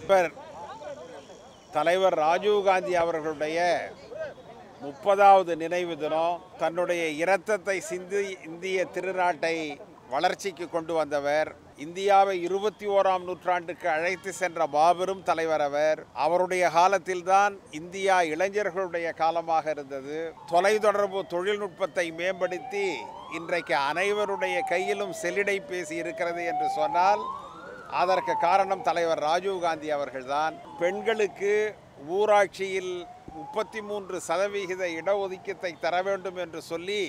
இப்பர் தலைவர் ராஜீவ்காந்தி அவர்களுடைய முப்பதாவது நினைவு தினம் தன்னுடைய இரத்தத்தை சிந்தி இந்திய திருநாட்டை வளர்ச்சிக்கு கொண்டு வந்தவர் இந்தியாவை இருபத்தி ஓராம் நூற்றாண்டுக்கு அழைத்து சென்ற மாபெரும் தலைவர் அவர் அவருடைய காலத்தில்தான் இந்தியா இளைஞர்களுடைய காலமாக இருந்தது தொலைத்தொடர்பு தொழில்நுட்பத்தை மேம்படுத்தி இன்றைக்கு அனைவருடைய கையிலும் செல்லிடைபேசி இருக்கிறது என்று சொன்னால் அதற்கு காரணம் தலைவர் ராஜீவ்காந்தி அவர்கள்தான் பெண்களுக்கு ஊராட்சியில் முப்பத்தி மூன்று சதவிகித இடஒதுக்கீட்டை தர வேண்டும் என்று சொல்லி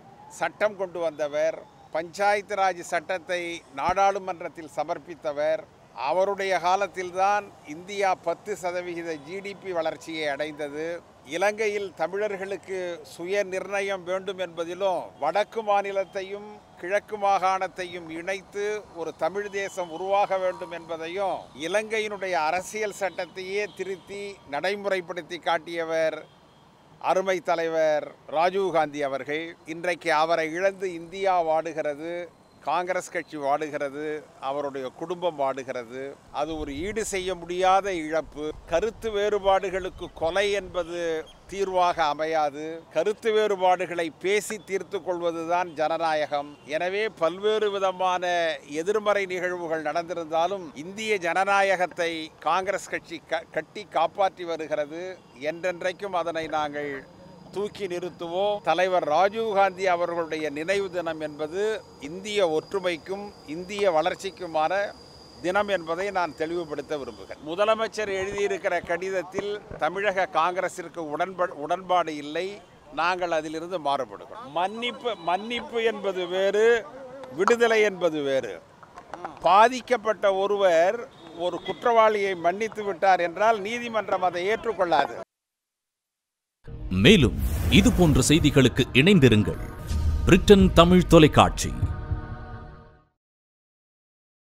சட்டம் கொண்டு வந்தவர் பஞ்சாயத்து ராஜ் சட்டத்தை நாடாளுமன்றத்தில் சமர்ப்பித்தவர் அவருடைய காலத்தில்தான் இந்தியா பத்து சதவிகித ஜிடிபி வளர்ச்சியை அடைந்தது இலங்கையில் தமிழர்களுக்கு சுய நிர்ணயம் வேண்டும் என்பதிலும் வடக்கு மாநிலத்தையும் கிழக்கு மாகாணத்தையும் இணைத்து ஒரு தமிழ் தேசம் உருவாக வேண்டும் என்பதையும் இலங்கையினுடைய அரசியல் சட்டத்தையே திருத்தி நடைமுறைப்படுத்தி காட்டியவர் அருமை தலைவர் ராஜீவ்காந்தி அவர்கள் இன்றைக்கு அவரை இழந்து இந்தியா வாடுகிறது காங்கிரஸ் கட்சி வாடுகிறது அவருடைய குடும்பம் வாடுகிறது அது ஒரு ஈடு செய்ய முடியாத இழப்பு கருத்து வேறுபாடுகளுக்கு கொலை என்பது தீர்வாக அமையாது கருத்து வேறுபாடுகளை பேசி தீர்த்து கொள்வதுதான் ஜனநாயகம் எனவே பல்வேறு விதமான எதிர்மறை நிகழ்வுகள் நடந்திருந்தாலும் இந்திய ஜனநாயகத்தை காங்கிரஸ் கட்சி க- கட்டி காப்பாற்றி வருகிறது என்றென்றைக்கும் அதனை நாங்கள் தூக்கி நிறுத்துவோம் தலைவர் ராஜீவ்காந்தி அவர்களுடைய நினைவு தினம் என்பது இந்திய ஒற்றுமைக்கும் இந்திய வளர்ச்சிக்குமான தினம் என்பதை நான் தெளிவுபடுத்த விரும்புகிறேன் முதலமைச்சர் எழுதியிருக்கிற கடிதத்தில் தமிழக காங்கிரசிற்கு உடன்பா உடன்பாடு இல்லை நாங்கள் அதிலிருந்து மாறுபடுகிறோம் மன்னிப்பு மன்னிப்பு என்பது வேறு விடுதலை என்பது வேறு பாதிக்கப்பட்ட ஒருவர் ஒரு குற்றவாளியை மன்னித்து விட்டார் என்றால் நீதிமன்றம் அதை ஏற்றுக்கொள்ளாது மேலும் இது போன்ற செய்திகளுக்கு இணைந்திருங்கள் பிரிட்டன் தமிழ் தொலைக்காட்சி